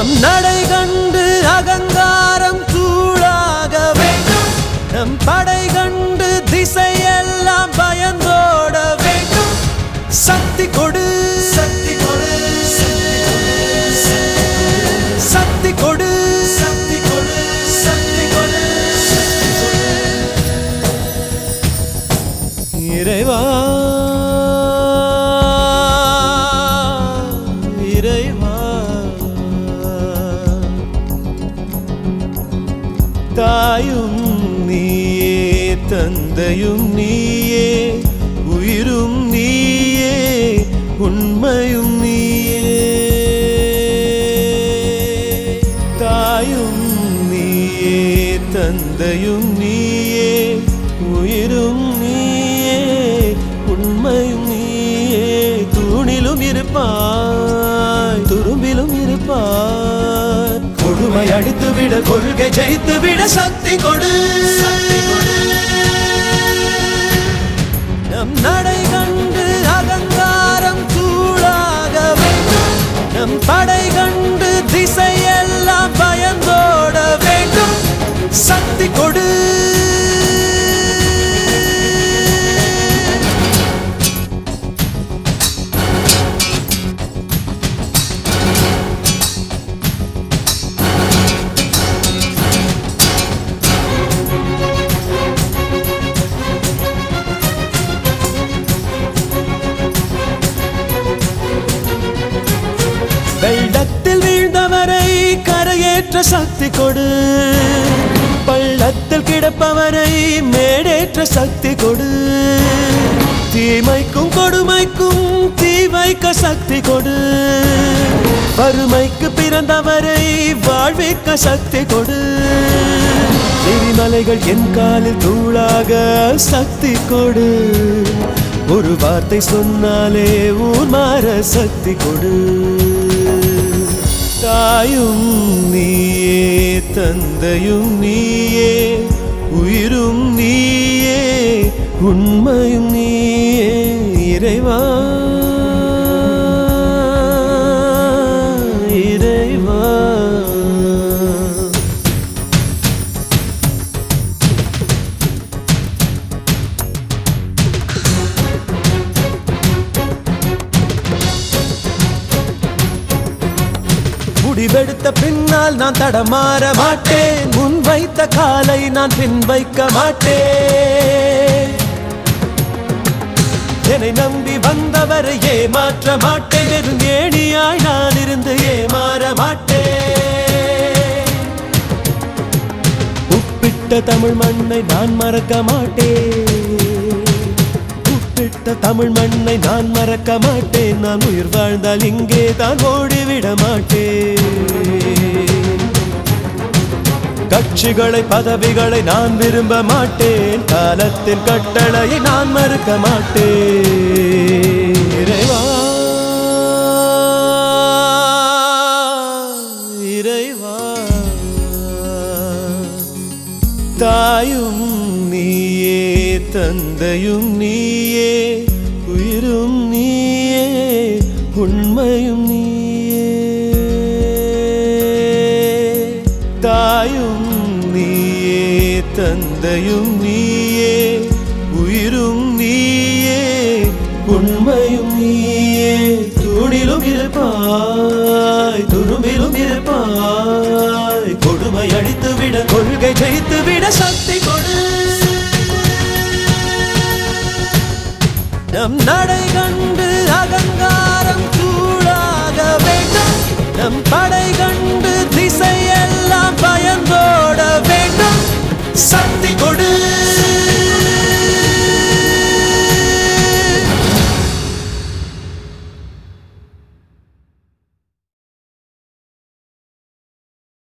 நம் நடை கண்டு அகங்காரம் தூளாக வேண்டும் நம் படை கண்டு திசையெல்லாம் பயந்தோட வேண்டும் சக்தி கொடு சக்தி கொடு சக்தி கொடு சக்தி கொடு சக்தி கொடு இறைவா இறைவா தாயும் நீயே தந்தையும் நீயே உயிரும் நீயே உண்மையும் நீயே தாயும் நீயே தந்தையும் நீயே உயிரும் நீயே உண்மையும் நீயே தூணிலும் இருப்பாய் துரும்பிலும் இருப்பாய் கொடுமை அடித்து விட கொள்கை ஜெயித்து விட சக்தி கொடு நம் நடை கண்டு அகங்காரம் தூளாக வேண்டும் நம் படை கண்டு திசையெல்லாம் பயந்தோட வேண்டும் சக்தி கொடு வெள்ளத்தில் வீழ்ந்தவரை கரையேற்ற சக்தி கொடு பள்ளத்தில் கிடப்பவரை மேடேற்ற சக்தி கொடு தீமைக்கும் கொடுமைக்கும் தீ வைக்க சக்தி கொடு வறுமைக்கு பிறந்தவரை வாழ்விக்க சக்தி கொடு எரிமலைகள் என் காலில் தூளாக சக்தி கொடு ஒரு வார்த்தை சொன்னாலே ஊர் மாற சக்தி கொடு தாயும் நீயே தந்தையும் நீயே உயிரும் நீயே உண்மையும் நீயே இறைவா இறைவா முடிவெடுத்த பின்னால் நான் தடமாற மாட்டேன் முன் வைத்த காலை நான் பின் வைக்க மாட்டேன் என்னை நம்பி வந்தவரை ஏமாற்ற மாட்டேன் வெறும் ஏணியாய் நான் இருந்து ஏமாற மாட்டேன் உப்பிட்ட தமிழ் மண்ணை நான் மறக்க மாட்டேன் உப்பிட்ட தமிழ் மண்ணை நான் மறக்க மாட்டேன் நான் உயிர் வாழ்ந்தால் இங்கே தான் ஓடிவிட மாட்டேன் கட்சிகளை பதவிகளை நான் விரும்ப மாட்டேன் காலத்தின் கட்டளையை நான் மறுக்க மாட்டேன் இறைவா இறைவா தாயும் நீயே தந்தையும் நீயே உயிரும் நீயே உண்மையும் நீயே தாயும் நீயே தந்தையும் நீயே உயிரும் நீயே உண்மையும் நீயே தூணிலும் இருப்பாய் துரும்பிலும் இருப்பாய் கொடுமை அடித்து விட கொள்கை ஜெயித்து விட சக்தி கொடு நம் நடை கண்டு அகங்காரம் தூளாக வேண்டும் நம் படை கண்டு திசையெல்லாம் பயந்தோட வேண்டும் சக்தி